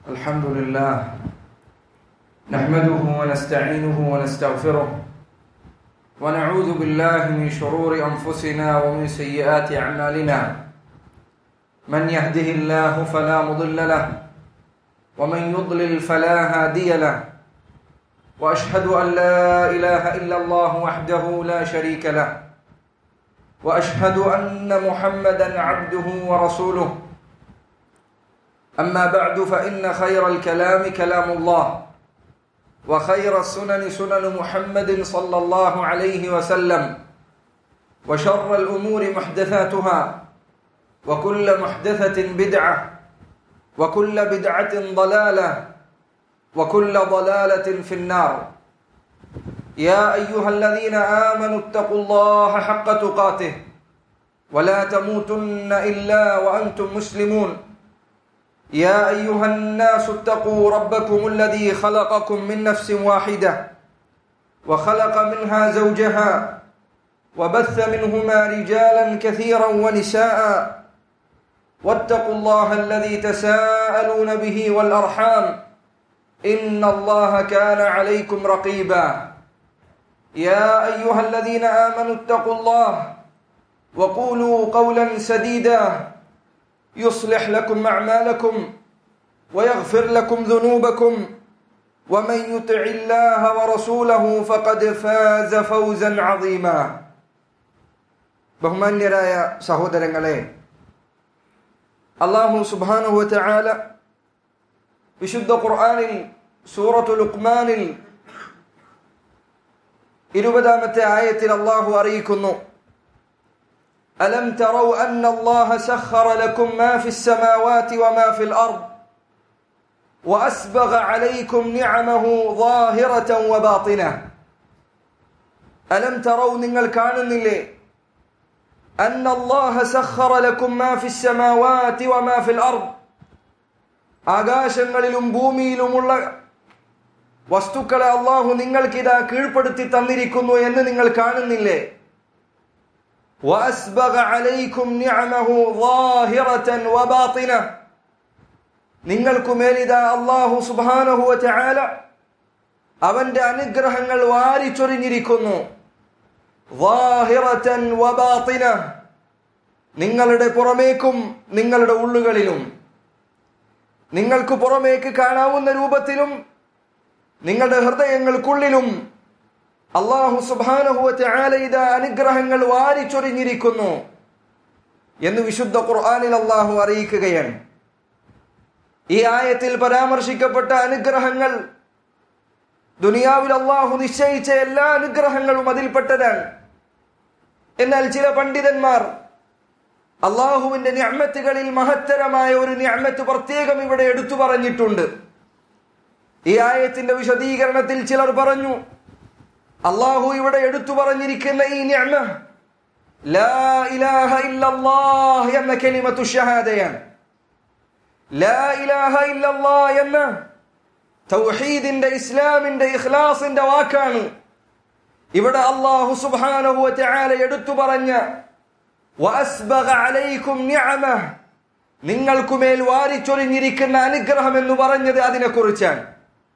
الحمد لله نحمده ونستعينه ونستغفره ونعوذ بالله من شرور انفسنا ومن سيئات اعمالنا من يهده الله فلا مضل له ومن يضلل فلا هادي له واشهد ان لا اله الا الله وحده لا شريك له واشهد ان محمدا عبده ورسوله أما بعد فإن خير الكلام كلام الله وخير السنن سنن محمد صلى الله عليه وسلم وشر الأمور محدثاتها وكل محدثة بدعة وكل بدعة ضلالة وكل ضلالة في النار يا أيها الذين آمنوا اتقوا الله حق تقاته ولا تموتن إلا وأنتم مسلمون يا ايها الناس اتقوا ربكم الذي خلقكم من نفس واحده وخلق منها زوجها وبث منهما رجالا كثيرا ونساء واتقوا الله الذي تساءلون به والارحام ان الله كان عليكم رقيبا يا ايها الذين امنوا اتقوا الله وقولوا قولا سديدا يصلح لكم اعمالكم ويغفر لكم ذنوبكم ومن يطع الله ورسوله فقد فاز فوزا عظيما ബഹുമാന്യരായ സഹോദരങ്ങളെ അള്ളാഹു സുബാനുഹു ചാല വിശുദ്ധ ഖുർആാനിൽ സൂറത്തു ലുക്മാനിൽ ഇരുപതാമത്തെ ആയത്തിൽ അള്ളാഹു അറിയിക്കുന്നു ألم تروا أن الله سخر لكم ما في السماوات وما في الأرض وأسبغ عليكم نعمه ظاهرة وباطنة ألم تروا നിങ്ങൾ കാണുന്നില്ലേ أن الله سخر لكم ما في السماوات وما في الأرض ആകാശങ്ങളിലും ഭൂമിയിലുമുള്ള വസ്തുക്കളെ അള്ളാഹു നിങ്ങൾക്കിതാ കീഴ്പ്പെടുത്തി തന്നിരിക്കുന്നു എന്ന് നിങ്ങൾ കാണുന്നില്ലേ وأسبغ عليكم نعمه ظاهرة وباطنة നിങ്ങൾക്കുമേലിതാ അള്ളാഹു സുബാനഹു ചാല അവന്റെ അനുഗ്രഹങ്ങൾ വാരിച്ചൊരിഞ്ഞിരിക്കുന്നു നിങ്ങളുടെ പുറമേക്കും നിങ്ങളുടെ ഉള്ളുകളിലും നിങ്ങൾക്ക് പുറമേക്ക് കാണാവുന്ന രൂപത്തിലും നിങ്ങളുടെ ഹൃദയങ്ങൾക്കുള്ളിലും അള്ളാഹു സുബാനഹുവത്തെ ആലയിത അനുഗ്രഹങ്ങൾ വാരിച്ചൊരിഞ്ഞിരിക്കുന്നു എന്ന് വിശുദ്ധ ഖുർആാനിൽ അള്ളാഹു അറിയിക്കുകയാണ് ഈ ആയത്തിൽ പരാമർശിക്കപ്പെട്ട അനുഗ്രഹങ്ങൾ ദുനിയാവിൽ അള്ളാഹു നിശ്ചയിച്ച എല്ലാ അനുഗ്രഹങ്ങളും അതിൽപ്പെട്ടതാണ് എന്നാൽ ചില പണ്ഡിതന്മാർ അള്ളാഹുവിന്റെ ഞാമത്തുകളിൽ മഹത്തരമായ ഒരു ഞാമത്ത് പ്രത്യേകം ഇവിടെ എടുത്തു പറഞ്ഞിട്ടുണ്ട് ഈ ആയത്തിന്റെ വിശദീകരണത്തിൽ ചിലർ പറഞ്ഞു അള്ളാഹു ഇവിടെ എടുത്തു പറഞ്ഞിരിക്കുന്ന ഈ നിഅമ ലാ ഇലാഹ ഇല്ലല്ലാഹ് എന്ന കലിമത്തു ഷഹാദയാണ് ലാ ഇലാഹ ഇല്ലല്ലാഹ് എന്ന തൗഹീദിന്റെ ഇസ്ലാമിന്റെ ഇഖ്ലാസിന്റെ വാക്കാണ് ഇവിടെ അള്ളാഹു സുബ്ഹാനഹു വതആല എടുത്തു പറഞ്ഞ വഅസ്ബഗ അലൈക്കും നിഅമ നിങ്ങൾക്കുമേൽ വാരിച്ചൊരിഞ്ഞിരിക്കുന്ന അനുഗ്രഹം എന്ന് പറഞ്ഞത് അതിനെക്കുറിച്ചാണ്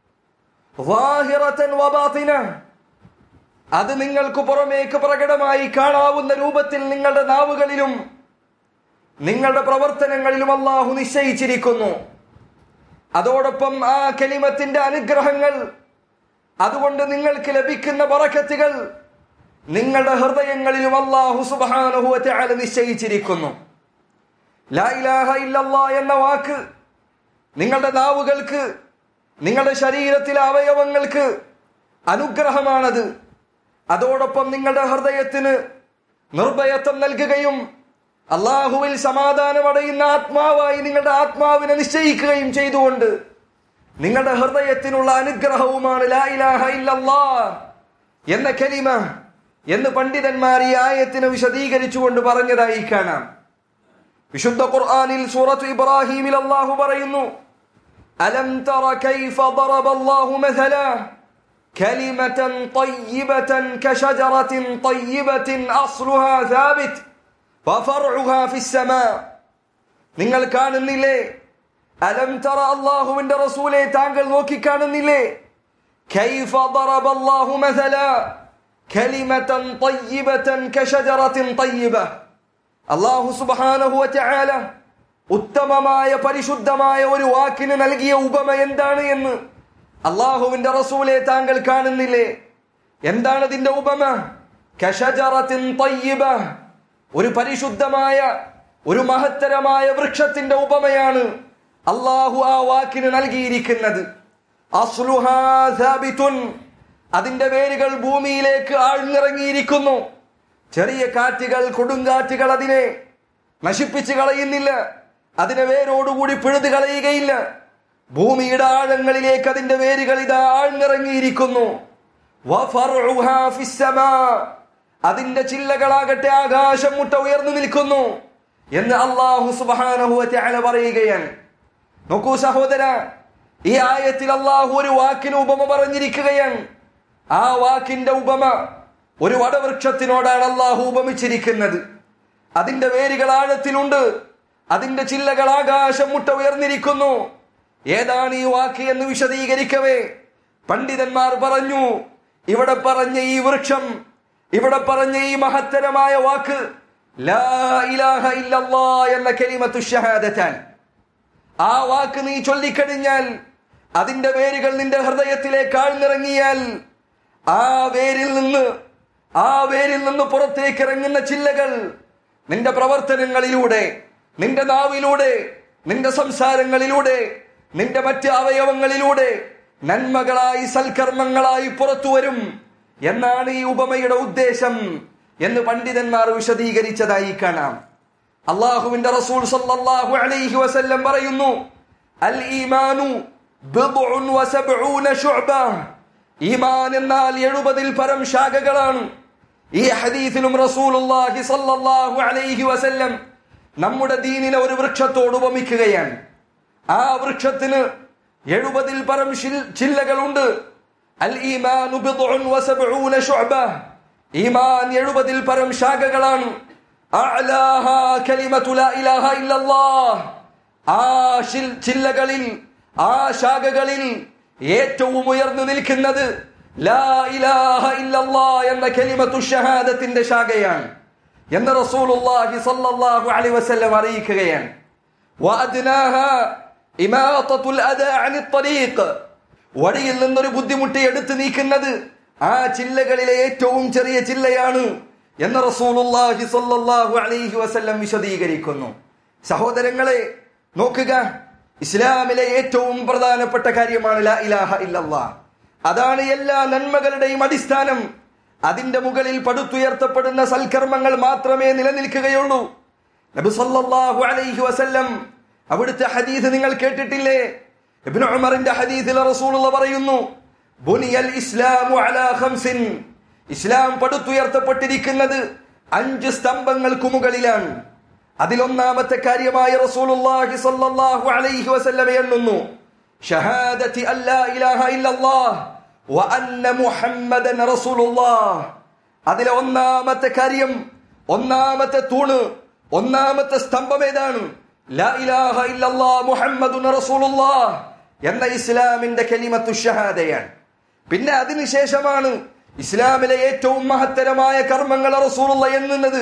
ظاهرة وباطنة അത് നിങ്ങൾക്ക് പുറമേക്ക് പ്രകടമായി കാണാവുന്ന രൂപത്തിൽ നിങ്ങളുടെ നാവുകളിലും നിങ്ങളുടെ പ്രവർത്തനങ്ങളിലും അള്ളാഹു നിശ്ചയിച്ചിരിക്കുന്നു അതോടൊപ്പം ആ കലിമത്തിന്റെ അനുഗ്രഹങ്ങൾ അതുകൊണ്ട് നിങ്ങൾക്ക് ലഭിക്കുന്ന പറക്കത്തുകൾ നിങ്ങളുടെ ഹൃദയങ്ങളിലും അള്ളാഹു സുബാനുഭവത്തെ നിശ്ചയിച്ചിരിക്കുന്നു ലാ ഇലാഹ ഇല്ലല്ലാ എന്ന വാക്ക് നിങ്ങളുടെ നാവുകൾക്ക് നിങ്ങളുടെ ശരീരത്തിലെ അവയവങ്ങൾക്ക് അനുഗ്രഹമാണത് അതോടൊപ്പം നിങ്ങളുടെ ഹൃദയത്തിന് നിർഭയത്വം നൽകുകയും അള്ളാഹുവിൽ സമാധാനമടയുന്ന ആത്മാവായി നിങ്ങളുടെ ആത്മാവിനെ നിശ്ചയിക്കുകയും ചെയ്തുകൊണ്ട് നിങ്ങളുടെ ഹൃദയത്തിനുള്ള അനുഗ്രഹവുമാണ് ലാ ഇലാഹ ഇല്ലല്ലാ എന്ന കലിമ എന്ന് പണ്ഡിതന്മാർ ഈ ആയത്തിനെ വിശദീകരിച്ചുകൊണ്ട് പറഞ്ഞതായി കാണാം വിശുദ്ധ ഖുർആനിൽ സൂറത്ത് ഇബ്രാഹിമിൽ അള്ളാഹു പറയുന്നു അലം തറ കൈഫ ضرب الله مثلا كلمة طيبة كشجرة طيبة أصلها ثابت وفرعها في السماء നിങ്ങൾ കാണുന്നില്ലേ അലം തറ അള്ളാഹുവിന്റെ റസൂലെ താങ്കൾ നോക്കിക്കാണുന്നില്ലേ كيف ضرب الله مثلا كلمة طيبة كشجرة طيبة അള്ളാഹു സുബ്ഹാനഹു വതആല ഉത്തമമായ പരിശുദ്ധമായ ഒരു വാക്കിന് നൽകിയ ഉപമ എന്താണ് എന്ന് അള്ളാഹുവിന്റെ റസൂലെ താങ്കൾ കാണുന്നില്ലേ എന്താണ് ഇതിന്റെ ഉപമ കഷജറത്തിൻ തയ്യിബ ഒരു പരിശുദ്ധമായ ഒരു മഹത്തരമായ വൃക്ഷത്തിന്റെ ഉപമയാണ് അള്ളാഹു ആ വാക്കിന് നൽകിയിരിക്കുന്നത് അസ്ലുഹാ സാബിത്തുൻ അതിന്റെ വേരുകൾ ഭൂമിയിലേക്ക് ആഴ്ന്നിറങ്ങിയിരിക്കുന്നു ചെറിയ കാറ്റുകൾ കൊടുങ്കാറ്റുകൾ അതിനെ നശിപ്പിച്ചു കളയുന്നില്ല അതിനെ വേരോടുകൂടി പിഴുതു കളയുകയില്ല ഭൂമിയുടെ ആഴങ്ങളിലേക്ക് അതിന്റെ വേരുകൾ ഇതാ ആഴ്ന്നിറങ്ങിയിരിക്കുന്നു വഫർഉഹാ ഫിസ്സമാ. അതിന്റെ ചില്ലകളാകട്ടെ ആകാശം മുട്ട ഉയർന്നു നിൽക്കുന്നു എന്ന് അള്ളാഹു സുബ്ഹാനഹു വതആല പറയുകയാണ് നോക്കൂ സഹോദര ഈ ആയത്തിൽ അള്ളാഹു ഒരു വാക്കിന് ഉപമ പറഞ്ഞിരിക്കുകയാണ് ആ വാക്കിന്റെ ഉപമ ഒരു വടവൃക്ഷത്തിനോടാണ് അള്ളാഹു ഉപമിച്ചിരിക്കുന്നത് അതിന്റെ വേരുകൾ ആഴത്തിലുണ്ട് അതിന്റെ ചില്ലകൾ ആകാശം മുട്ട ഉയർന്നിരിക്കുന്നു ഏതാണ് ഈ വാക്ക് എന്ന് വിശദീകരിക്കവേ പണ്ഡിതന്മാർ പറഞ്ഞു ഇവിടെ പറഞ്ഞ ഈ വൃക്ഷം ഇവിടെ പറഞ്ഞ ഈ മഹത്തരമായ വാക്ക് ലാ ഇലാഹ ഇല്ലല്ലാ എന്ന കലിമത്തു ഷഹാദത്താൻ ആ വാക്ക് നീ ചൊല്ലിക്കഴിഞ്ഞാൽ അതിന്റെ വേരുകൾ നിന്റെ ഹൃദയത്തിലേക്ക് ആഴ്ന്നിറങ്ങിയാൽ ആ വേരിൽ നിന്ന് ആ വേരിൽ നിന്ന് പുറത്തേക്ക് ഇറങ്ങുന്ന ചില്ലകൾ നിന്റെ പ്രവർത്തനങ്ങളിലൂടെ നിന്റെ നാവിലൂടെ നിന്റെ സംസാരങ്ങളിലൂടെ നിന്റെ മറ്റ് അവയവങ്ങളിലൂടെ നന്മകളായി സൽക്കർമ്മങ്ങളായി പുറത്തു വരും എന്നാണ് ഈ ഉപമയുടെ ഉദ്ദേശം എന്ന് പണ്ഡിതന്മാർ വിശദീകരിച്ചതായി കാണാം അള്ളാഹുവിന്റെ റസൂൽ സല്ലല്ലാഹു അലൈഹി വസല്ലം പറയുന്നു അൽ ഈമാനു ബിദ്ഉൻ വസബ്ഊന ശുഅബ ഈമാൻ എന്നാൽ എഴുപതിൽ പരം ശാഖകളാണ് ഈ ഹദീസിലും റസൂലുള്ളാഹി സല്ലല്ലാഹു അലൈഹി വസല്ലം നമ്മുടെ ദീനിനെ ഒരു വൃക്ഷത്തോട് ഉപമിക്കുകയാണ് ആ വൃക്ഷത്തിന് എഴുപതിൽ പരം ശിൽ- ചില്ലകളുണ്ട് അൽ ഈമാനു ബിദ്ഉൻ വസബ്ഊന ശുഅബ ഈമാൻ എഴുപതിൽ പരം ശാഖകളാണ് അഅലാഹാ കലിമത്തു ലാ ഇലാഹ ഇല്ലല്ലാഹ് ആ ശിൽ- ചില്ലകളിൽ ആ ശാഖകളിൽ ഏറ്റവും ഉയർന്നു നിൽക്കുന്നത് ലാ ഇലാഹ ഇല്ലല്ലാ എന്ന കലിമത്തു ഷഹാദത്തിന്റെ ശാഖയാണ് എന്ന് റസൂലുള്ളാഹി സ്വല്ലല്ലാഹു അലൈഹി വസല്ലം അറിയിക്കുകയാണ് വഅദ്നാഹാ ഇമാതത്തുൽ അദാ അനി ത്വരീഖ് വഴിയിൽ നിന്നൊരു ബുദ്ധിമുട്ടി എടുത്തു നീക്കുന്നത് ആ ചില്ലകളിലെ ഏറ്റവും ചെറിയ ചില്ലയാണ് എന്ന് റസൂലുള്ളാഹി സ്വല്ലല്ലാഹു അലൈഹി വസല്ലം വിശദീകരിക്കുന്നു സഹോദരങ്ങളെ നോക്കുക ഇസ്ലാമിലെ ഏറ്റവും പ്രധാനപ്പെട്ട കാര്യമാണ് ലാ ഇലാഹ ഇല്ലല്ലാ അതാണ് എല്ലാ നന്മകളുടെയും അടിസ്ഥാനം അതിന്റെ മുകളിൽ പടുത്തുയർത്തപ്പെടുന്ന സൽക്കർമ്മങ്ങൾ മാത്രമേ നിലനിൽക്കുകയുള്ളൂ നബി സല്ലല്ലാഹു അലൈഹി വസല്ലം അവിടുത്തെ ഹദീസ് നിങ്ങൾ കേട്ടിട്ടില്ലേ ഇബ്നു ഉമറിന്റെ ഹദീസിൽ റസൂലുള്ള പറയുന്നു ബുനിയൽ ഇസ്ലാമു അലാ ഖംസിൻ ഇസ്ലാം പടുത്തുയർത്തപ്പെട്ടിരിക്കുന്നത് അഞ്ച് സ്തംഭങ്ങൾക്ക് മുകളിലാണ് അതിലൊന്നാമത്തെ കാര്യമായ റസൂലുള്ളാഹി സ്വല്ലല്ലാഹു അലൈഹി വസല്ലം എണ്ണുന്നു ഷഹാദത്തി അല്ലാ ഇലാഹ ഇല്ലല്ലാഹ് വ അന്ന മുഹമ്മദൻ റസൂലുള്ളാഹ് അതിലെ ഒന്നാമത്തെ കാര്യം ഒന്നാമത്തെ തൂണ് ഒന്നാമത്തെ സ്തംഭം ഏതാണ് ലാ ഇലാഹ ഇല്ലല്ലാഹ് മുഹമ്മദുൻ റസൂലുള്ളാഹ് എന്ന ഇസ്ലാമിന്റെ കലിമത്തു ഷഹാദയാണ് പിന്നെ അതിനുശേഷമാണ് ഇസ്ലാമിലെ ഏറ്റവും മഹത്തരമായ കർമ്മങ്ങൾ റസൂലുള്ള എണ്ണുന്നത്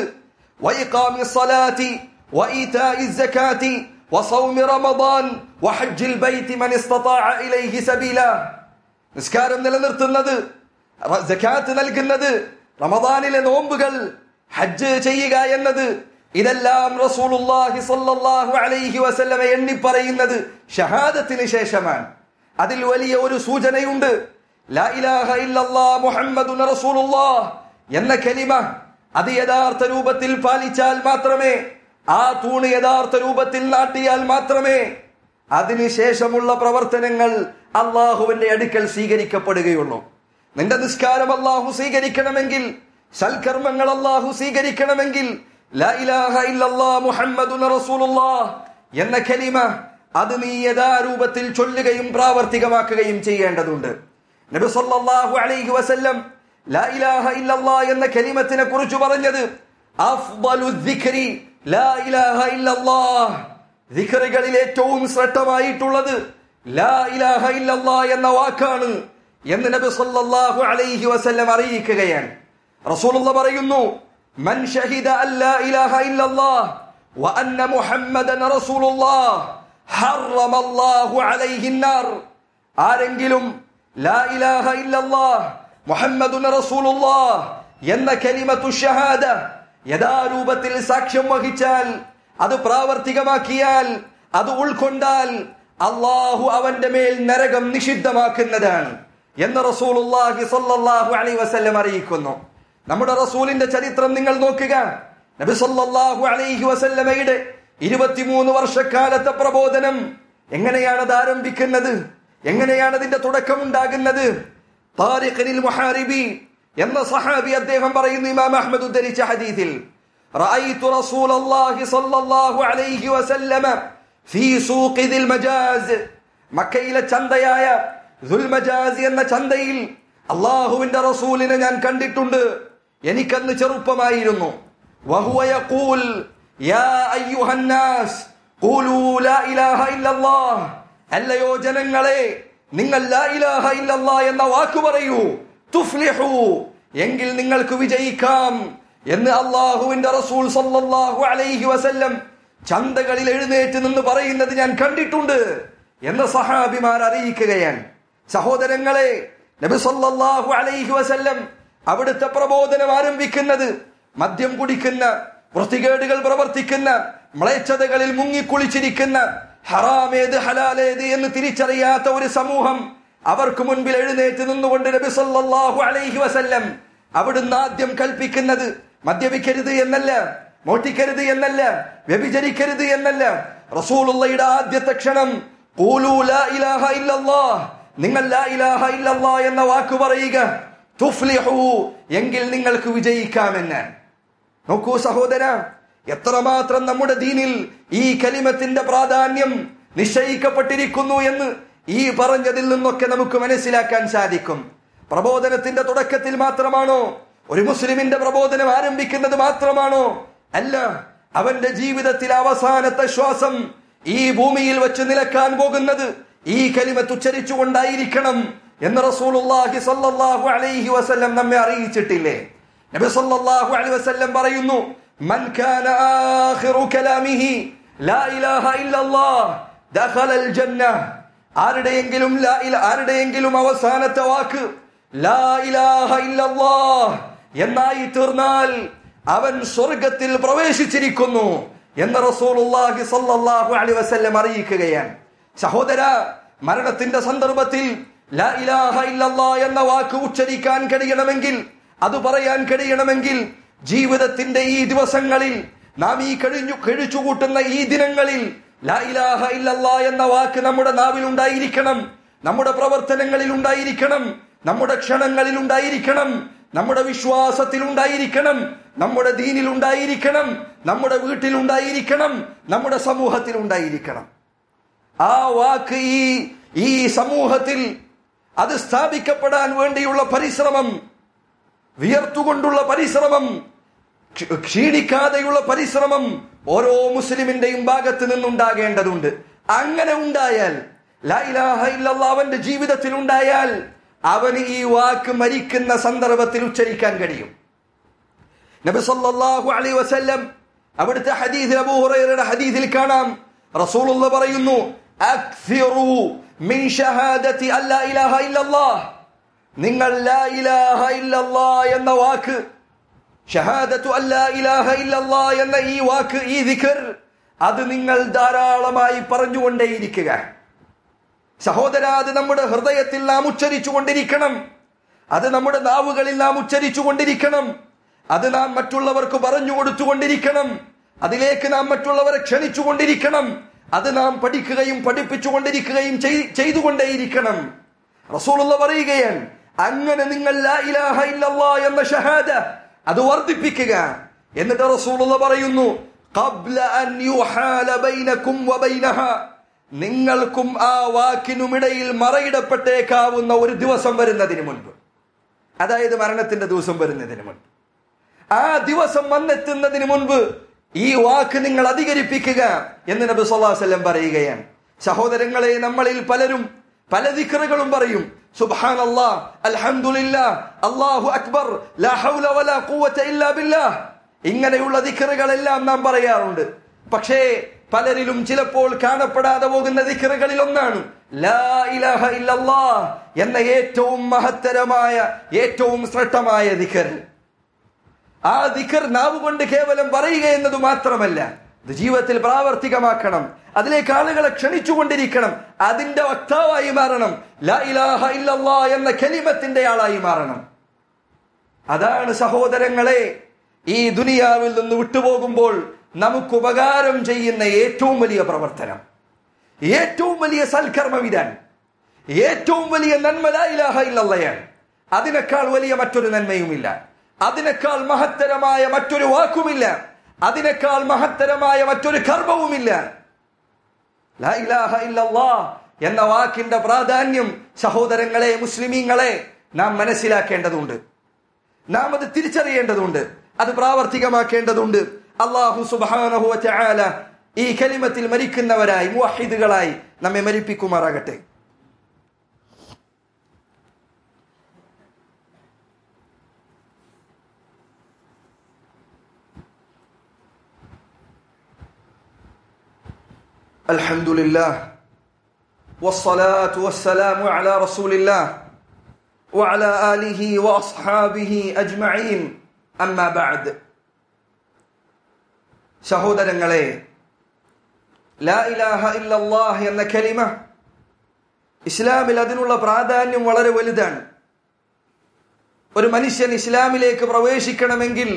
وإقام الصلاة وإيتاء الزكاة وصوم رمضان وحج البيت من استطاع إليه سبيلا നിസ്കാരം നിലനിർത്തുന്നത് ജക്കാത്ത് നൽകുന്നത് റമദാനിലെ നോമ്പുകൾ ഹജ്ജ് ചെയ്യുക എന്നത് ഇതെല്ലാം റസൂലുള്ളാഹി സ്വല്ലല്ലാഹു അലൈഹി വസല്ലമ എണ്ണി പറയുന്നത് ഷഹാദത്തിന് ശേഷമാണ് അതിൽ വലിയ ഒരു സൂചനയുണ്ട് ലാ ഇലാഹ ഇല്ലല്ലാഹ് മുഹമ്മദുൻ റസൂലുള്ളാഹ് എന്ന കലിമ അത് യഥാർത്ഥ രൂപത്തിൽ പാലിച്ചാൽ മാത്രമേ ആ തൂണ് യഥാർത്ഥ രൂപത്തിൽ നാട്ടിയാൽ മാത്രമേ അതിനുശേഷമുള്ള പ്രവർത്തനങ്ങൾ അള്ളാഹുവിന്റെ അടുക്കൽ സ്വീകരിക്കപ്പെടുകയുള്ളൂ നിന്റെ നിസ്കാരം അള്ളാഹു സ്വീകരിക്കണമെങ്കിൽ സൽക്കർമ്മങ്ങൾ അള്ളാഹു സ്വീകരിക്കണമെങ്കിൽ ലാ ഇലാഹ ഇല്ലല്ലാഹ് മുഹമ്മദുൻ റസൂലുള്ളാഹ് എന്ന കലിമ അത് നീ യഥാരൂപത്തിൽ ചൊല്ലുകയും പ്രാവർത്തികമാക്കുകയും ചെയ്യേണ്ടതുണ്ട് നബി സല്ലല്ലാഹു അലൈഹി വസല്ലം ലാ ഇലാഹ ഇല്ലല്ലാഹ് എന്ന കലിമത്തിനെ കുറിച്ച് പറഞ്ഞത് അഫ്ദലു ദിക്രി ലാ ഇലാഹ ഇല്ലല്ലാഹ് ദിഖറുകളിൽ ഏറ്റവും ശ്രദ്ധമായിട്ടുള്ളത് ലാ ഇലാഹ ഇല്ലല്ലാ എന്ന വാക്കാണ് എന്ന് നബി സല്ലല്ലാഹു അലൈഹി വസല്ലം അറിയിക്കുകയാണ് റസൂലുള്ള പറയുന്നു മൻ ഷഹിദ അല്ലാ ഇലാഹ ഇല്ലല്ലാഹ് വ അന്ന മുഹമ്മദൻ റസൂലുള്ളാഹ് ഹറമല്ലാഹു അലൈഹി النار ആരെങ്കിലും ലാ ഇലാഹ ഇല്ലല്ലാഹ് മുഹമ്മദുൻ റസൂലുള്ളാഹ് എന്ന കലിമത്തു ഷഹാദ യഥാരൂപത്തിൽ സാക്ഷ്യം വഹിച്ചാൽ അത് പ്രാവർത്തികമാക്കിയാൽ അത് ഉൾക്കൊണ്ടാൽ അള്ളാഹു അവന്റെ മേൽ നരകം നിഷിദ്ധമാക്കുന്നതാണ് എന്ന് റസൂലുള്ളാഹി സ്വല്ലല്ലാഹു അലൈഹി വസല്ലം അറിയിക്കുന്നു നമ്മുടെ റസൂലിന്റെ ചരിത്രം നിങ്ങൾ നോക്കുക നബി സല്ലല്ലാഹു അലൈഹി വസല്ലമയുടെ ഇരുപത്തിമൂന്ന് വർഷക്കാലത്തെ പ്രബോധനം എങ്ങനെയാണ് അത് ആരംഭിക്കുന്നത് എങ്ങനെയാണ് അതിന്റെ തുടക്കം ഉണ്ടാകുന്നത് താരിഖിനിൽ മുഹാരിബി എന്ന സഹാബി അദ്ദേഹം പറയുന്നു ഇമാം അഹ്മദ് ഉദ്ധരിച്ച ഹദീസിൽ رأيت رسول الله صلى الله عليه وسلم في سوق ذي المجاز മക്കയിലെ ചന്തയായ ദുൽമജാസ് എന്ന ചന്തയിൽ അള്ളാഹുവിന്റെ റസൂലിനെ ഞാൻ കണ്ടിട്ടുണ്ട് എനിക്കന്ന് ചെറുപ്പമായിരുന്നു വഹുവ യഖൂൽ യാ അയ്യുഹന്നാസ് ഖൂലൂ ലാ ഇലാഹ ഇല്ലല്ലാഹ് അല്ലയോ ജനങ്ങളെ നിങ്ങൾ ലാ ഇലാഹ ഇല്ലല്ലാ എന്ന വാക്ക് പറയൂ തുഫ്ലിഹു എങ്കിൽ നിങ്ങൾക്ക് വിജയിക്കാം എന്ന് അള്ളാഹുവിന്റെ റസൂൽ സല്ലല്ലാഹു അലൈഹി വസല്ലം ചന്തകളിൽ എഴുന്നേറ്റ് നിന്ന് പറയുന്നത് ഞാൻ കണ്ടിട്ടുണ്ട് എന്ന് സഹാബിമാർ അറിയിക്കുകയാണ് സഹോദരങ്ങളെ നബി സല്ലല്ലാഹു അലൈഹി വസല്ലം അവിടുത്തെ പ്രബോധനം ആരംഭിക്കുന്നത് മദ്യം കുടിക്കുന്ന വൃത്തികേടുകൾ പ്രവർത്തിക്കുന്ന മ്ലേച്ഛതകളിൽ മുങ്ങിക്കുളിച്ചിരിക്കുന്ന ഹറാമേത് ഹലാലേത് എന്ന് തിരിച്ചറിയാത്ത ഒരു സമൂഹം അവർക്ക് മുൻപിൽ എഴുന്നേറ്റ് നിന്നുകൊണ്ട് നബി സല്ലല്ലാഹു അലൈഹി വസല്ലം അവിടുന്ന് ആദ്യം കൽപ്പിക്കുന്നത് മദ്യപിക്കരുത് എന്നല്ല മോട്ടിക്കരുത് എന്നല്ല വ്യഭിചരിക്കരുത് എന്നല്ല റസൂലുള്ളയുടെ ആദ്യത്തെ ക്ഷണം ഖൂലൂ ലാ ഇലാഹ ഇല്ലല്ലാഹ് നിങ്ങൾ ലാ ഇലാഹ ഇല്ലല്ലാഹ് എന്ന വാക്ക് പറയുക തുഫ്ലിഹു എങ്കിൽ നിങ്ങൾക്ക് വിജയിക്കാമെന്ന് നോക്കൂ സഹോദര എത്രമാത്രം നമ്മുടെ ദീനിൽ ഈ കലിമത്തിന്റെ പ്രാധാന്യം നിശ്ചയിക്കപ്പെട്ടിരിക്കുന്നു എന്ന് ഈ പറഞ്ഞതിൽ നിന്നൊക്കെ നമുക്ക് മനസ്സിലാക്കാൻ സാധിക്കും പ്രബോധനത്തിന്റെ തുടക്കത്തിൽ മാത്രമാണോ ഒരു മുസ്ലിമിന്റെ പ്രബോധനം ആരംഭിക്കുന്നത് മാത്രമാണോ അല്ല അവന്റെ ജീവിതത്തിൽ അവസാനത്തെ ശ്വാസം ഈ ഭൂമിയിൽ വെച്ച് നിലക്കാൻ പോകുന്നത് ഈ കലിമത്ത് ഉച്ചരിച്ചുകൊണ്ടായിരിക്കണം എന്ന് റസൂലുള്ളാഹി സല്ലല്ലാഹു അലൈഹി വസല്ലം നമ്മെ അറിയിച്ചിട്ടില്ലേ നബി സല്ലല്ലാഹു അലൈഹി വസല്ലം പറയുന്നു മൻ കാന ആഖിറു കലാമിഹി ലാ ഇലാഹ ഇല്ലല്ലാഹ് ദഖലൽ ജന്ന ആരുടെയെങ്കിലും ലാ ഇല ആരുടെയെങ്കിലും അവസാനത്തെ വാക്ക് ലാ ഇലാഹ ഇല്ലല്ലാഹ് എന്നായി തീർന്നാൽ അവൻ സ്വർഗത്തിൽ പ്രവേശിച്ചിരിക്കുന്നു എന്ന് റസൂലുള്ളാഹി സല്ലല്ലാഹു അലൈഹി വസല്ലം അറിയിക്കുകയാണ് സഹോദര മരണത്തിന്റെ സന്ദർഭത്തിൽ ലാ ഇലാഹ ഇല്ലല്ലാ എന്ന വാക്ക് ഉച്ചരിക്കാൻ കഴിയണമെങ്കിൽ അത് പറയാൻ കഴിയണമെങ്കിൽ ജീവിതത്തിന്റെ ഈ ദിവസങ്ങളിൽ നാം ഈ കഴിഞ്ഞു കഴിച്ചുകൂട്ടുന്ന ഈ ദിനങ്ങളിൽ ലാ ഇലാഹ ഇല്ലല്ലാ എന്ന വാക്ക് നമ്മുടെ നാവിൽ ഉണ്ടായിരിക്കണം നമ്മുടെ പ്രവർത്തനങ്ങളിൽ ഉണ്ടായിരിക്കണം നമ്മുടെ ക്ഷണങ്ങളിൽ ഉണ്ടായിരിക്കണം നമ്മുടെ വിശ്വാസത്തിൽ ഉണ്ടായിരിക്കണം നമ്മുടെ ദീനിൽ ഉണ്ടായിരിക്കണം നമ്മുടെ വീട്ടിൽ ഉണ്ടായിരിക്കണം നമ്മുടെ സമൂഹത്തിൽ ഉണ്ടായിരിക്കണം ആ വാക്ക് ഈ ഈ സമൂഹത്തിൽ അത് സ്ഥാപിക്കപ്പെടാൻ വേണ്ടിയുള്ള പരിശ്രമം വിയർത്തുകൊണ്ടുള്ള പരിശ്രമം ക്ഷ- ക്ഷീണിക്കാതെയുള്ള പരിശ്രമം ഓരോ മുസ്ലിമിന്റെയും ഭാഗത്ത് നിന്നുണ്ടാകേണ്ടതുണ്ട് അങ്ങനെ ഉണ്ടായാൽ ലാ ഇലാഹ ഇല്ലല്ലാഹ് അവന്റെ ജീവിതത്തിൽ ഉണ്ടായാൽ അവന് ഈ വാക്ക് മരിക്കുന്ന സന്ദർഭത്തിൽ ഉച്ചരിക്കാൻ കഴിയും നബി സല്ലല്ലാഹു അലൈഹി വസല്ലം അവിടുത്തെ ഹദീസിൽ അബൂ ഹുറൈറയുടെ ഹദീസിൽ കാണാം റസൂലുള്ള പറയുന്നു അക്സിറു മിൻ ഷഹാദത്തി അല്ലാ ഇലാഹ ഇല്ലല്ലാഹ് നിങ്ങൾ ലാ ഇലാഹ ഇല്ലല്ലാഹ് എന്ന വാക്ക് ഷഹാദത്തു അല്ലാ ഇലാഹ ഇല്ലല്ലാഹ് എന്ന ഈ വാക്ക് ഈ ദിക്ർ അത് നിങ്ങൾ ധാരാളമായി പറഞ്ഞുകൊണ്ടേയിരിക്കുക സഹോദര അത് നമ്മുടെ ഹൃദയത്തിൽ നാം ഉച്ചരിച്ചു കൊണ്ടിരിക്കണം അത് നമ്മുടെ നാവുകളിൽ നാം ഉച്ചരിച്ചു കൊണ്ടിരിക്കണം അത് നാം മറ്റുള്ളവർക്ക് പറഞ്ഞു കൊടുത്തുകൊണ്ടിരിക്കണം അതിലേക്ക് നാം മറ്റുള്ളവരെ ക്ഷണിച്ചു കൊണ്ടിരിക്കണം അത് നാം പഠിക്കുകയും പഠിപ്പിച്ചു കൊണ്ടിരിക്കുകയും ചെയ്- ചെയ്തുകൊണ്ടേയിരിക്കണം റസൂലുള്ള പറയുകയാണ് അങ്ങനെ നിങ്ങൾ ലാ ഇലാഹ ഇല്ലല്ലാ എന്ന ഷഹാദ അത് വർദ്ധിപ്പിക്കുക എന്നിട്ട് റസൂലുള്ള പറയുന്നു ഖബ്ല അൻ യുഹാല ബൈനകും വബൈനഹ നിങ്ങൾക്കും ആ വാക്കിനുമിടയിൽ മറയിടപ്പെട്ടേക്കാവുന്ന ഒരു ദിവസം വരുന്നതിന് മുൻപ് അതായത് മരണത്തിന്റെ ദിവസം വരുന്നതിന് മുൻപ് ആ ദിവസം വന്നെത്തുന്നതിന് മുൻപ് ഈ വാക്ക് നിങ്ങൾ അധികരിപ്പിക്കുക എന്ന് നബി സല്ലല്ലാഹു അലൈഹി വസല്ലം പറയുകയാണ് സഹോദരങ്ങളെ നമ്മളിൽ പലരും പല ദിക്റുകളും പറയും സുബ്ഹാനല്ലാ അൽഹംദുലില്ലാ അല്ലാഹു അക്ബർ ലാ ഹൗല വലാ ഖുവത ഇല്ലാ ബില്ലാഹ് ഇങ്ങനെയുള്ള ദിക്റുകളെല്ലാം നാം പറയാറുണ്ട് പക്ഷേ പലരിലും ചിലപ്പോൾ കാണപ്പെടാതെ പോകുന്ന ദിക്റുകളിൽ ഒന്നാണ് ലാ ഇലാഹ ഇല്ലല്ലാഹ് എന്ന ഏറ്റവും മഹത്തരമായ ഏറ്റവും ശ്രേഷ്ഠമായ ദിക്ർ ആ ദിഖർ നാവ് കൊണ്ട് കേവലം പറയുക എന്നത് മാത്രമല്ല ഇത് ജീവിതത്തിൽ പ്രാവർത്തികമാക്കണം അതിലേക്ക് ആളുകളെ ക്ഷണിച്ചുകൊണ്ടിരിക്കണം അതിന്റെ വക്താവായി മാറണം ലാ ഇലാഹ ഇല്ലല്ലാ എന്ന കലിമത്തിന്റെ ആളായി മാറണം അതാണ് സഹോദരങ്ങളെ ഈ ദുനിയാവിൽ നിന്ന് വിട്ടുപോകുമ്പോൾ നമുക്ക് ഉപകാരം ചെയ്യുന്ന ഏറ്റവും വലിയ പ്രവർത്തനം ഏറ്റവും വലിയ സൽക്കർമ്മം ഇതാണ് ഏറ്റവും വലിയ നന്മ ലാ ഇലാഹ ഇല്ലല്ലയാണ് അതിനേക്കാൾ വലിയ മറ്റൊരു നന്മയുമില്ല അതിനേക്കാൾ മഹത്തരമായ മറ്റൊരു വാക്കുമില്ല അതിനേക്കാൾ മഹത്തരമായ മറ്റൊരു കർമ്മവുമില്ല ലാ ഇലാഹ ഇല്ലല്ലാ എന്ന വാക്കിന്റെ പ്രാധാന്യം സഹോദരങ്ങളെ മുസ്ലിമീങ്ങളെ നാം മനസ്സിലാക്കേണ്ടതുണ്ട് നാം അത് തിരിച്ചറിയേണ്ടതുണ്ട് അത് പ്രാവർത്തികമാക്കേണ്ടതുണ്ട് അള്ളാഹു സുബാനഹു ചായാല ഈ കലിമത്തിൽ മരിക്കുന്നവരായി മുവഹിദുകളായി നമ്മെ മരിപ്പിക്കുമാറാകട്ടെ الحمد لله والصلاة والسلام على رسول الله وعلى آله وأصحابه أجمعين أما بعد സഹോദരങ്ങളെ ലാ ഇലാഹ ഇല്ലല്ലാഹ് എന്ന കലിമ ഇസ്ലാമിൽ അതിനുള്ള പ്രാധാന്യം വളരെ വലുതാണ് ഒരു മനുഷ്യൻ ഇസ്ലാമിലേക്ക് പ്രവേശിക്കണമെങ്കിൽ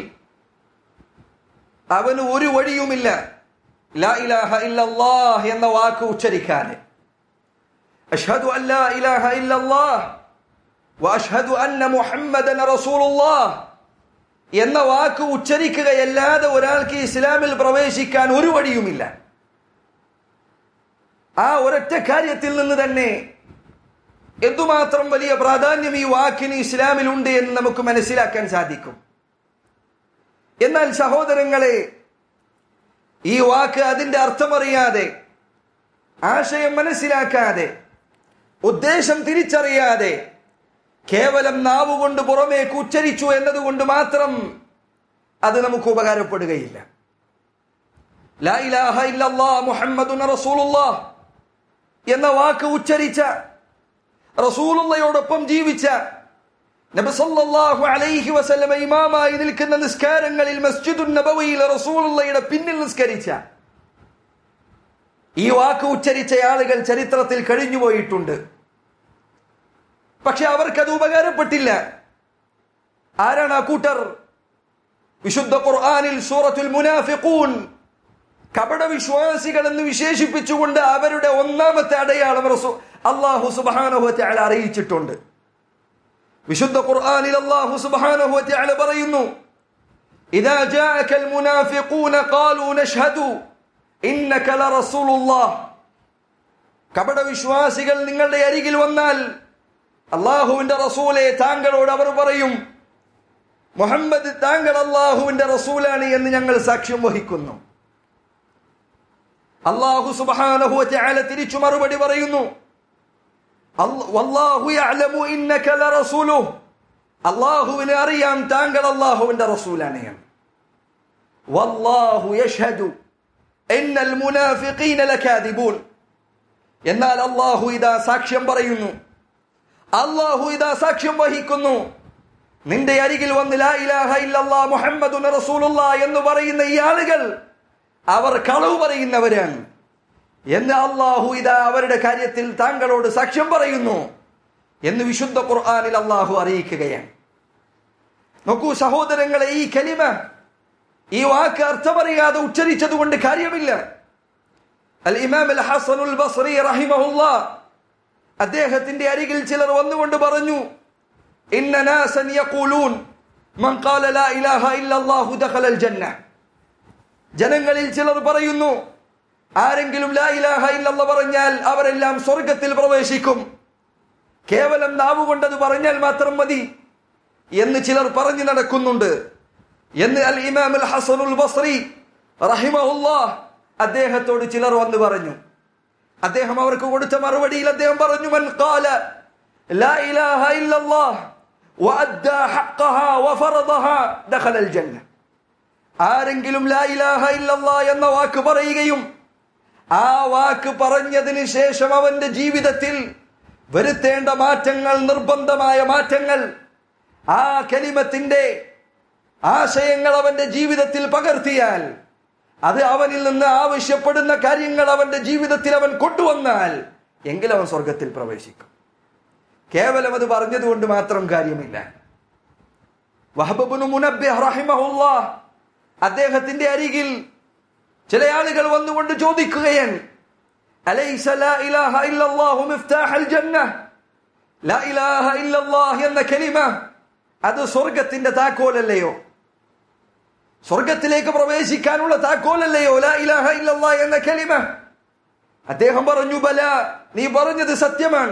അവന് ഒരു വഴിയുമില്ല ലാ ഇലാഹ ഇല്ലല്ലാഹ് എന്ന വാക്ക് ഉച്ചരിക്കാൻ അഷ്ഹദു അൻ ലാ ഇലാഹ ഇല്ലല്ലാഹ് വഅഷ്ഹദു അന്ന മുഹമ്മദൻ റസൂലുള്ളാഹ് എന്ന വാക്ക് ഉച്ചരിക്കുകയല്ലാതെ ഒരാൾക്ക് ഇസ്ലാമിൽ പ്രവേശിക്കാൻ ഒരു വഴിയുമില്ല ആ ഒരൊറ്റ കാര്യത്തിൽ നിന്ന് തന്നെ എന്തുമാത്രം വലിയ പ്രാധാന്യം ഈ വാക്കിന് ഇസ്ലാമിലുണ്ട് എന്ന് നമുക്ക് മനസ്സിലാക്കാൻ സാധിക്കും എന്നാൽ സഹോദരങ്ങളെ ഈ വാക്ക് അതിന്റെ അർത്ഥമറിയാതെ ആശയം മനസ്സിലാക്കാതെ ഉദ്ദേശം തിരിച്ചറിയാതെ കേവലം നാവുകൊണ്ട് പുറമേക്ക് ഉച്ചരിച്ചു എന്നതുകൊണ്ട് മാത്രം അത് നമുക്ക് ഉപകാരപ്പെടുകയില്ല ലാ ഇലാഹ ഇല്ലല്ലാ മുഹമ്മദുൻ റസൂലുള്ളാഹ് എന്ന വാക്ക് ഉച്ചരിച്ച റസൂലുള്ളയോടൊപ്പം ജീവിച്ച നബി സല്ലല്ലാഹു അലൈഹി വസല്ലമ ഇമാമായി നിൽക്കുന്ന നിസ്കാരങ്ങളിൽ മസ്ജിദുൻ നബവിയിൽ റസൂലുള്ളയുടെ പിന്നിൽ നിസ്കരിച്ച ഈ വാക്ക് ഉച്ചരിച്ച ആളുകൾ ചരിത്രത്തിൽ കഴിഞ്ഞുപോയിട്ടുണ്ട് പക്ഷെ അവർക്കത് ഉപകാരപ്പെട്ടില്ല ആരാണ് ആ കൂട്ടർ വിശുദ്ധ ഖുർആനിൽ സൂറത്തുൽ മുനാഫിഖൂൻ കപട വിശ്വാസികൾ എന്ന് വിശേഷിപ്പിച്ചുകൊണ്ട് അവരുടെ ഒന്നാമത്തെ അടയാളം റസൂ അള്ളാഹു സുബ്ഹാനഹു വതആല അറിയിച്ചിട്ടുണ്ട് വിശുദ്ധ ഖുർആനിൽ അല്ലാഹു സുബ്ഹാനഹു വതആല പറയുന്നു ഇദാ ജാഅക മുനാഫിഖൂന ഖാലൂ നഷ്ഹദു ഇന്നക ലറസൂലുള്ളാഹ് കപട വിശ്വാസികൾ നിങ്ങളുടെ അരികിൽ വന്നാൽ അള്ളാഹുവിന്റെ റസൂലെ താങ്കളോട് അവർ പറയും മുഹമ്മദ് താങ്കൾ അള്ളാഹുവിന്റെ റസൂലാണ് എന്ന് ഞങ്ങൾ സാക്ഷ്യം വഹിക്കുന്നു അള്ളാഹു സുബ്ഹാനഹു വതആല തിരിച്ചു മറുപടി പറയുന്നു വല്ലാഹു യഅലമു ഇന്നക ലറസൂലുഹു അള്ളാഹുവിനെ അറിയാം താങ്കൾ അള്ളാഹുവിന്റെ റസൂലാണ് എന്ന് വല്ലാഹു യഷ്ഹദു ഇന്നൽ മുനാഫിഖീന ലകാദിബൂൻ എന്നാൽ അള്ളാഹു ഇതാ സാക്ഷ്യം പറയുന്നു അള്ളാഹു ഇതാ സാക്ഷ്യം വഹിക്കുന്നു നിന്റെ അരികിൽ വന്ന് ലാ ഇലാഹ ഇല്ലല്ലാ മുഹമ്മദുൻ റസൂലുള്ള എന്ന് പറയുന്ന ഈ ആളുകൾ അവർ കളവ് പറയുന്നവരാണ് എന്ന് അള്ളാഹു ഇതാ അവരുടെ കാര്യത്തിൽ താങ്കളോട് സാക്ഷ്യം പറയുന്നു എന്ന് വിശുദ്ധ ഖുർആനിൽ അള്ളാഹു അറിയിക്കുകയാണ് നോക്കൂ സഹോദരങ്ങളെ ഈ കലിമ ഈ വാക്ക് അർത്ഥമറിയാതെ ഉച്ചരിച്ചത് കൊണ്ട് കാര്യമില്ല അൽ ഇമാം അൽ ഹസനുൽ ബസ്രി റഹിമഹുല്ലാ അദ്ദേഹത്തിന്റെ അരികിൽ ചിലർ വന്നുകൊണ്ട് പറഞ്ഞു ഇന്ന നാസൻ യഖൂലൂൻ മൻ ഖാല ലാ ഇലാഹ ഇല്ലല്ലാഹു ദഖലൽ ജന്ന ജനങ്ങളിൽ ചിലർ പറയുന്നു ആരെങ്കിലും ലാ ഇലാഹ ഇല്ലല്ല പറഞ്ഞാൽ അവരെല്ലാം സ്വർഗത്തിൽ പ്രവേശിക്കും കേവലം നാവുകൊണ്ടത് പറഞ്ഞാൽ മാത്രം മതി എന്ന് ചിലർ പറഞ്ഞു നടക്കുന്നുണ്ട് എന്ന് അൽ ഇമാം അൽ ഹസനുൽ ബസ്രി റഹിമഹുല്ലാ അദ്ദേഹത്തോട് ചിലർ വന്ന് പറഞ്ഞു അദ്ദേഹം അവർക്ക് കൊടുത്ത മറുപടിയിൽ അദ്ദേഹം പറഞ്ഞു മൻ ഖാല ലാ ഇലാഹ ഇല്ലല്ലാഹ് വഅദ്ദാ ഹഖ്ഖഹാ വഫറദഹാ ദഖലൽ ജന്ന ആരെങ്കിലും ലാ ഇലാഹ ഇല്ലല്ലാഹ് എന്ന വാക്ക് പറയുകയും ആ വാക്ക് പറഞ്ഞതിന് ശേഷം അവന്റെ ജീവിതത്തിൽ വരുത്തേണ്ട മാറ്റങ്ങൾ നിർബന്ധമായ മാറ്റങ്ങൾ ആ കലിമത്തിന്റെ ആശയങ്ങൾ അവന്റെ ജീവിതത്തിൽ പകർത്തിയാൽ അത് അവനിൽ നിന്ന് ആവശ്യപ്പെടുന്ന കാര്യങ്ങൾ അവന്റെ ജീവിതത്തിൽ അവൻ കൊണ്ടുവന്നാൽ എങ്കിൽ അവൻ സ്വർഗത്തിൽ പ്രവേശിക്കും കേവലം അത് പറഞ്ഞതുകൊണ്ട് മാത്രം കാര്യമില്ല വഹബുബുനു മുനബ്ബിഹ് റഹിമഹുല്ലാ അദ്ദേഹത്തിന്റെ അരികിൽ ചില ആളുകൾ വന്നുകൊണ്ട് ചോദിക്കുകയാണ് അലൈസ ലാ ഇലാഹ ഇല്ലല്ലാഹു മിഫ്താഹൽ ജന്ന ലാ ഇലാഹ ഇല്ലല്ലാഹ് എന്ന കലിമ അത് സ്വർഗത്തിന്റെ താക്കോലല്ലയോ സ്വർഗത്തിലേക്ക് പ്രവേശിക്കാനുള്ള താക്കോലല്ലയോ ലാ ഇലാഹ ഇല്ലല്ലാഹ് എന്ന കലിമ അദ്ദേഹം പറഞ്ഞു ബല നീ പറഞ്ഞത് സത്യമാണ്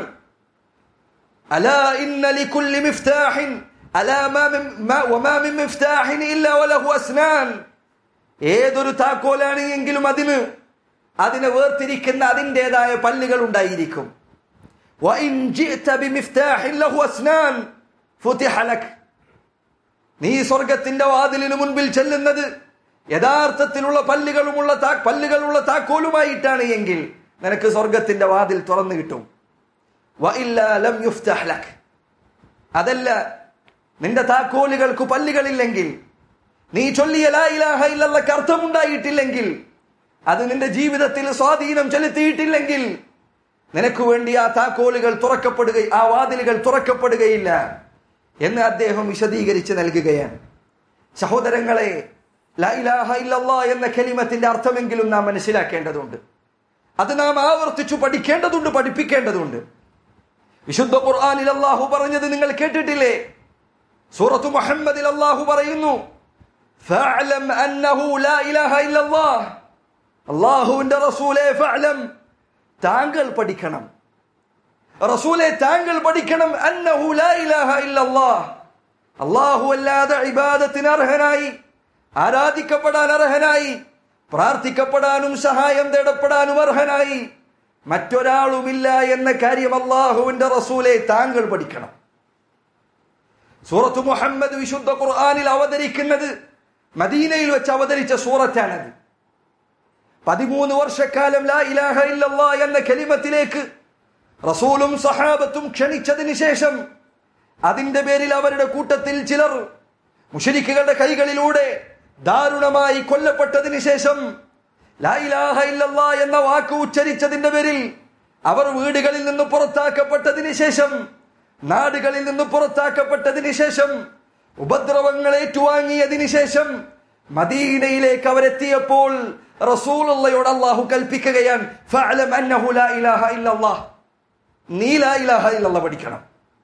അലാ ഇന്ന ലികുല്ലി മിഫ്താഹിൻ അലാ മാ മിൻ മാ വമാ മിൻ മിഫ്താഹിൻ ഇല്ലാ വലഹു അസ്നാൻ ഏതൊരു താക്കോലാണ് എങ്കിലും അതിന് അതിനെ വേർതിരിക്കുന്ന അതിൻ്റെതായ പല്ലുകൾ ഉണ്ടായിരിക്കും وإن جئت بمفتاح له أسنان فتح لك നീ സ്വർഗത്തിന്റെ വാതിലിന് മുൻപിൽ ചെല്ലുന്നത് യഥാർത്ഥത്തിലുള്ള പല്ലുകളുമുള്ള താ- പല്ലുകളുള്ള താക്കോലുമായിട്ടാണ് എങ്കിൽ നിനക്ക് സ്വർഗത്തിന്റെ വാതിൽ തുറന്നു കിട്ടും വഇല്ലാ ലം യുഫ്തഹ് ലക്. അതല്ല നിന്റെ താക്കോലുകൾക്ക് പല്ലുകളില്ലെങ്കിൽ നീ ചൊല്ലിയ ലാ ഇലാഹ ഇല്ലല്ലക്ക് അർത്ഥമുണ്ടായിട്ടില്ലെങ്കിൽ അത് നിന്റെ ജീവിതത്തിൽ സ്വാധീനം ചെലുത്തിയിട്ടില്ലെങ്കിൽ നിനക്ക് വേണ്ടി ആ താക്കോലുകൾ തുറക്കപ്പെടുക ആ വാതിലുകൾ തുറക്കപ്പെടുകയില്ല എന്ന് അദ്ദേഹം വിശദീകരിച്ച് നൽകുകയാണ് സഹോദരങ്ങളെ ലാ ഇലാഹ ഇല്ലല്ലാ എന്ന കലിമത്തിന്റെ അർത്ഥമെങ്കിലും നാം മനസ്സിലാക്കേണ്ടതുണ്ട് അത് നാം ആവർത്തിച്ചു പഠിക്കേണ്ടതുണ്ട് പഠിപ്പിക്കേണ്ടതുണ്ട് വിശുദ്ധ ഖുർആനിൽ അള്ളാഹു പറഞ്ഞത് നിങ്ങൾ കേട്ടിട്ടില്ലേ സൂറത്തു മുഹമ്മദിൽ അള്ളാഹു പറയുന്നു فاعلم أنه لا إله إلا الله അള്ളാഹുവിന്റെ റസൂലെ ഫഅലം താങ്കൾ പഠിക്കണം റസൂലെ താങ്കൾ പഠിക്കണം അന്നഹു ലാ ഇലാഹ ഇല്ലല്ലാഹ് അള്ളാഹു അല്ലാതെ ഇബാദത്തിന് അർഹനായി ആരാധിക്കപ്പെടാൻ അർഹനായി പ്രാർത്ഥിക്കപ്പെടാനും സഹായം തേടപ്പെടാനും അർഹനായി മറ്റൊരാളുമില്ല എന്ന കാര്യം അള്ളാഹുവിന്റെ റസൂലെ താങ്കൾ പഠിക്കണം സൂറത്ത് മുഹമ്മദ് വിശുദ്ധ ഖുർആനിൽ അവതരിക്കുന്നത് മദീനയിൽ വെച്ച് അവതരിച്ച സൂറത്താണത് പതിമൂന്ന് വർഷക്കാലം ലാ ഇലാഹ ഇല്ലല്ലാ എന്ന കലിമത്തിലേക്ക് റസൂലും സഹാബത്തും ക്ഷണിച്ചതിന് ശേഷം അതിന്റെ പേരിൽ അവരുടെ കൂട്ടത്തിൽ ചിലർ മുഷരിക്കുകളുടെ കൈകളിലൂടെ ദാരുണമായി കൊല്ലപ്പെട്ടതിന് ശേഷം ലാ ഇലാഹ ഇല്ലല്ലാ എന്ന വാക്ക് ഉച്ചരിച്ചതിന്റെ പേരിൽ അവർ വീടുകളിൽ നിന്ന് പുറത്താക്കപ്പെട്ടതിന് ശേഷം നാടുകളിൽ നിന്ന് പുറത്താക്കപ്പെട്ടതിന് ശേഷം ഉപദ്രവങ്ങൾ ഏറ്റുവാങ്ങിയതിന് ശേഷം മദീനയിലേക്ക് അവരെത്തിയപ്പോൾ റസൂലുള്ളയോട് അള്ളാഹു കൽപ്പിക്കുകയാണ് ഫഅലം അന്നഹു ലാ ഇലാഹ ഇല്ലല്ലാഹ് നീ ലാ ഇലാഹ ഇല്ലല്ലാഹ് പഠിക്കണം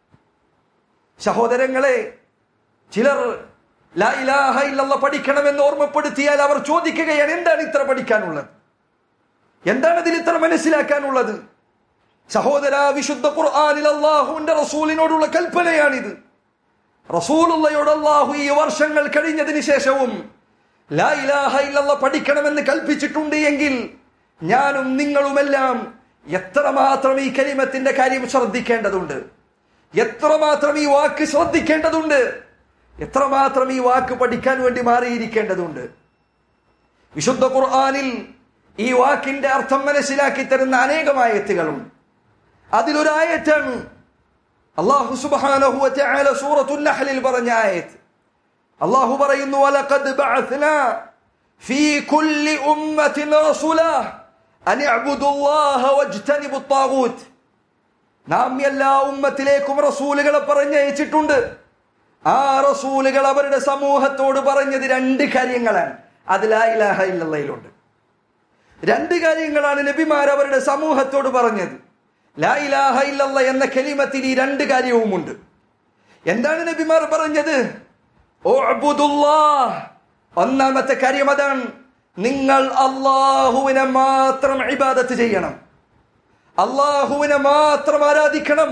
സഹോദരങ്ങളെ ചിലർ ലാ ഇലാഹ ഇല്ലല്ലാഹ് പഠിക്കണമെന്ന് ഓർമ്മപ്പെടുത്തിയാൽ അവർ ചോദിക്കുകയാണ് എന്താണ് ഇത്ര പഠിക്കാനുള്ളത് എന്താണ് ഇതിൽ ഇത്ര മനസ്സിലാക്കാനുള്ളത് സഹോദര വിശുദ്ധ ഖുർആനിൽ അള്ളാഹുവിന്റെ റസൂലിനോടുള്ള കൽപ്പനയാണിത് റസൂലുള്ളയോട് അള്ളാഹു ഈ വർഷങ്ങൾ കഴിഞ്ഞതിന് ശേഷവും ലാ ഇലാഹ ഇല്ലല്ലാഹ് പഠിക്കണമെന്ന് കൽപ്പിച്ചിട്ടുണ്ട് എങ്കിൽ ഞാനും നിങ്ങളുമെല്ലാം എത്രമാത്രം ഈ കലിമത്തിന്റെ കാര്യം ശ്രദ്ധിക്കേണ്ടതുണ്ട് എത്രമാത്രം ഈ വാക്ക് ശ്രദ്ധിക്കേണ്ടതുണ്ട് എത്രമാത്രം ഈ വാക്ക് പഠിക്കാൻ വേണ്ടി മാറിയിരിക്കേണ്ടതുണ്ട് വിശുദ്ധ ഖുർആനിൽ ഈ വാക്കിന്റെ അർത്ഥം മനസ്സിലാക്കി തരുന്ന അനേകം ആയത്തുകളുണ്ട് അതിലൊരായറ്റാണ് അള്ളാഹു സുബ്ഹാനഹു വതആല സൂറത്തുൽ നഹ്ലിൽ പറഞ്ഞ ആയത്ത് അള്ളാഹു പറയുന്നു വലഖദ് ബഅത്നാ ഫീ കുല്ലി ഉമ്മത്തിൻ റസൂലാ അൻ ഇഅ്ബുദുല്ലാഹ വജ്തനിബു ത്വാഗൂത്ത് നാം എല്ലാ ഉമ്മത്തിലേക്കും റസൂലുകളെ പറഞ്ഞയച്ചിട്ടുണ്ട് ആ റസൂലുകൾ അവരുടെ സമൂഹത്തോട് പറഞ്ഞത് രണ്ട് കാര്യങ്ങളാണ് അത് ലാ ഇലാഹ ഇല്ലല്ലയിലുണ്ട് രണ്ട് കാര്യങ്ങളാണ് നബിമാർ അവരുടെ സമൂഹത്തോട് പറഞ്ഞത് ലാ ഇലാഹ ഇല്ലല്ല എന്ന കലിമത്തിൽ ഈ രണ്ട് കാര്യവുമുണ്ട് എന്താണ് നബിമാർ പറഞ്ഞത് ഉഅ്ബുദുല്ലാഹ്. ഒന്നാമത്തെ കാര്യം അതാണ് നിങ്ങൾ അള്ളാഹുവിനെ മാത്രം ഇബാദത്ത് ചെയ്യണം അള്ളാഹുവിനെ മാത്രം ആരാധിക്കണം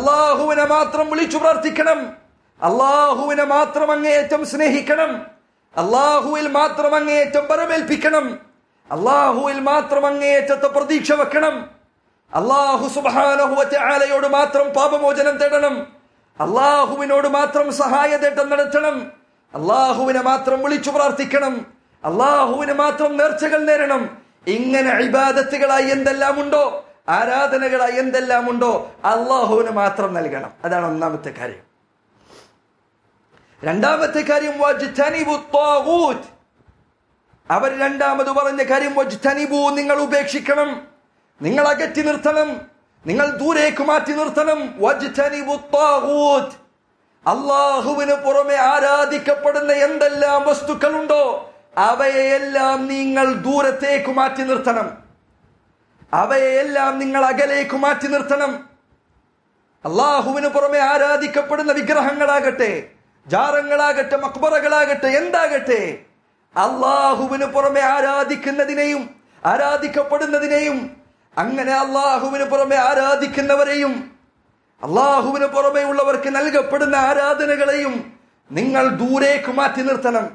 അള്ളാഹുവിനെ മാത്രം വിളിച്ചു പ്രാർത്ഥിക്കണം അള്ളാഹുവിനെ മാത്രം അങ്ങേയറ്റം സ്നേഹിക്കണം അള്ളാഹുവിൽ മാത്രം അങ്ങേയറ്റം പരമേൽപ്പിക്കണം അള്ളാഹുവിൽ മാത്രം അങ്ങേയറ്റത്തെ പ്രതീക്ഷ വെക്കണം അള്ളാഹു സുബാനഹുവലയോട് മാത്രം പാപമോചനം തേടണം അള്ളാഹുവിനോട് മാത്രം സഹായതേട്ടം നടത്തണം അള്ളാഹുവിനെ മാത്രം വിളിച്ചു പ്രാർത്ഥിക്കണം അള്ളാഹുവിന് മാത്രം നേർച്ചകൾ നേരണം ഇങ്ങനെ ഇബാദത്തുകളായി എന്തെല്ലാം ഉണ്ടോ ആരാധനകളായി എന്തെല്ലാം ഉണ്ടോ അള്ളാഹുവിന് മാത്രം നൽകണം അതാണ് ഒന്നാമത്തെ കാര്യം രണ്ടാമത്തെ കാര്യം വജ്തനിബു ത്വാഗൂത്ത്. അവർ രണ്ടാമത് പറഞ്ഞ കാര്യം വജ്തനിബു നിങ്ങൾ ഉപേക്ഷിക്കണം നിങ്ങൾ അകറ്റി നിർത്തണം നിങ്ങൾ ദൂരേക്ക് മാറ്റി നിർത്തണം വജ്തനിബു ത്വാഗൂത്ത്. അള്ളാഹുവിന് പുറമെ ആരാധിക്കപ്പെടുന്ന എന്തെല്ലാം വസ്തുക്കളുണ്ടോ അവയെല്ലാം നിങ്ങൾ ദൂരത്തേക്ക് മാറ്റി നിർത്തണം അവയെല്ലാം നിങ്ങൾ അകലേക്ക് മാറ്റി നിർത്തണം അള്ളാഹുവിന് പുറമെ ആരാധിക്കപ്പെടുന്ന വിഗ്രഹങ്ങളാകട്ടെ ജാറങ്ങളാകട്ടെ മക്ബറകളാകട്ടെ എന്താകട്ടെ അള്ളാഹുവിന് പുറമെ ആരാധിക്കുന്നതിനെയും ആരാധിക്കപ്പെടുന്നതിനെയും അങ്ങനെ അള്ളാഹുവിന് പുറമെ ആരാധിക്കുന്നവരെയും അള്ളാഹുവിന് പുറമെ ഉള്ളവർക്ക് നൽകപ്പെടുന്ന ആരാധനകളെയും നിങ്ങൾ ദൂരേക്ക് മാറ്റി നിർത്തണം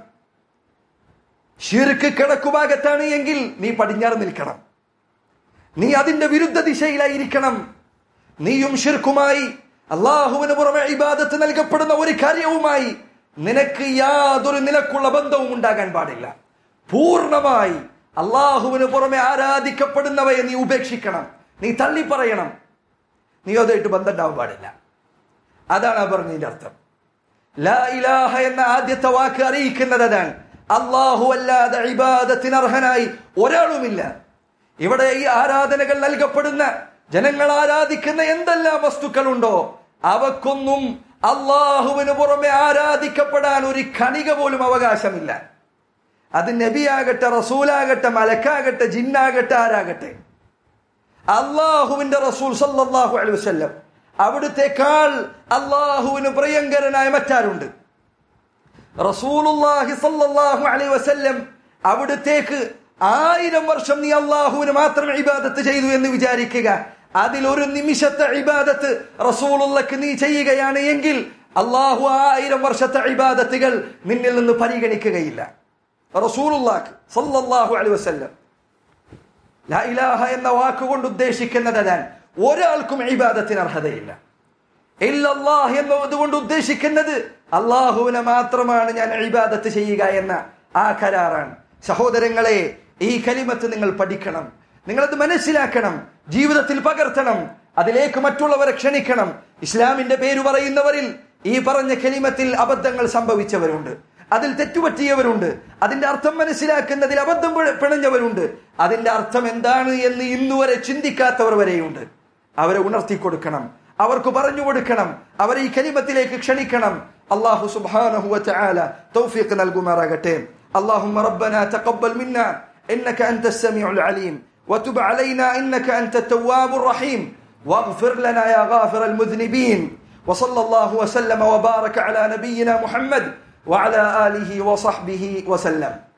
ഷിർക്ക് കിഴക്കുഭാഗത്താണ് എങ്കിൽ നീ പടിഞ്ഞാറ് നിൽക്കണം നീ അതിന്റെ വിരുദ്ധ ദിശയിലായിരിക്കണം നീയും ഷിർക്കുമായി അള്ളാഹുവിന് പുറമെ ഇബാദത്ത് നൽകപ്പെടുന്ന ഒരു കാര്യവുമായി നിനക്ക് യാതൊരു നിലക്കുള്ള ബന്ധവും ഉണ്ടാകാൻ പാടില്ല പൂർണ്ണമായി അള്ളാഹുവിന് പുറമെ ആരാധിക്കപ്പെടുന്നവയെ നീ ഉപേക്ഷിക്കണം നീ തള്ളി പറയണം നീ അതുമായിട്ട് ബന്ധം ഉണ്ടാവാൻ പാടില്ല അതാണ് ആ പറഞ്ഞതിന്റെ അർത്ഥം ലാ ഇലാഹ എന്ന ആദ്യത്തെ വാക്ക് അറിയിക്കുന്നത് അതാണ് അള്ളാഹു അല്ലാതെ ഇബാദത്തിന് അർഹനായി ഒരാളുമില്ല ഇവിടെ ഈ ആരാധനകൾ നൽകപ്പെടുന്ന ജനങ്ങൾ ആരാധിക്കുന്ന എന്തെല്ലാം വസ്തുക്കളുണ്ടോ അവക്കൊന്നും അള്ളാഹുവിന് പുറമെ ആരാധിക്കപ്പെടാൻ ഒരു കണിക പോലും അവകാശമില്ല അത് നബിയാകട്ടെ റസൂലാകട്ടെ മലക്കാകട്ടെ ജിന്നാകട്ടെ ആരാകട്ടെ അള്ളാഹുവിന്റെ റസൂൽ സല്ലല്ലാഹു അലൈഹി വസല്ലം അവിടുത്തെക്കാൾ അള്ളാഹുവിന് പ്രിയങ്കരനായ മറ്റാരുണ്ട് റസൂലുള്ളാഹി സല്ലല്ലാഹു അലൈഹി വസല്ലം അവിടുത്തേക്ക് ആയിരം വർഷം നീ അള്ളാഹുവിന് മാത്രം ഇബാദത്ത് ചെയ്തു എന്ന് വിചാരിക്കുക അതിൽ ഒരു നിമിഷത്തെ ഇബാദത്ത് റസൂലുള്ളക്ക് നീ ചെയ്യുകയാണ് എങ്കിൽ അള്ളാഹു ആയിരം വർഷത്തെ ഇബാദത്തുകൾ നിന്നിൽ നിന്ന് പരിഗണിക്കുകയില്ല റസൂലുള്ളാക്ക് സല്ലല്ലാഹു അലൈഹി വസല്ലം ലാ ഇലാഹ എന്ന വാക്കുകൊണ്ട് ഉദ്ദേശിക്കുന്നത് അതാണ് ഒരാൾക്കും ഇബാദത്തിന് അർഹതയില്ല ഇല്ലല്ലാഹ് എന്നതുകൊണ്ട് ഉദ്ദേശിക്കുന്നത് അള്ളാഹുവിനെ മാത്രമാണ് ഞാൻ ഇബാദത്ത് ചെയ്യുക എന്ന ആ കരാറാണ് സഹോദരങ്ങളെ ഈ കലിമത്ത് നിങ്ങൾ പഠിക്കണം നിങ്ങളത് മനസ്സിലാക്കണം ജീവിതത്തിൽ പകർത്തണം അതിലേക്ക് മറ്റുള്ളവരെ ക്ഷണിക്കണം ഇസ്ലാമിന്റെ പേര് പറയുന്നവരിൽ ഈ പറഞ്ഞ കലിമത്തിൽ അബദ്ധങ്ങൾ സംഭവിച്ചവരുണ്ട് അതിൽ തെറ്റുപറ്റിയവരുണ്ട് അതിന്റെ അർത്ഥം മനസ്സിലാക്കുന്നതിൽ അബദ്ധം പിഴ- പിണഞ്ഞവരുണ്ട് അതിന്റെ അർത്ഥം എന്താണ് എന്ന് ഇന്നുവരെ ചിന്തിക്കാത്തവർ വരെയുണ്ട് അവരെ ഉണർത്തി കൊടുക്കണം അവർക്ക് പറഞ്ഞു കൊടുക്കണം അവരെ ഈ കലിമത്തിലേക്ക് ക്ഷണിക്കണം അള്ളാഹു സുബ്ഹാനഹു വതആല തൗഫീഖ് നൽകുമാറാകട്ടെ اللهم ربنا تقبل منا انك انت السميع العليم وتب علينا انك انت التواب الرحيم واغفر لنا يا غافر المذنبين وصلى الله وسلم وبارك على نبينا محمد وعلى اله وصحبه وسلم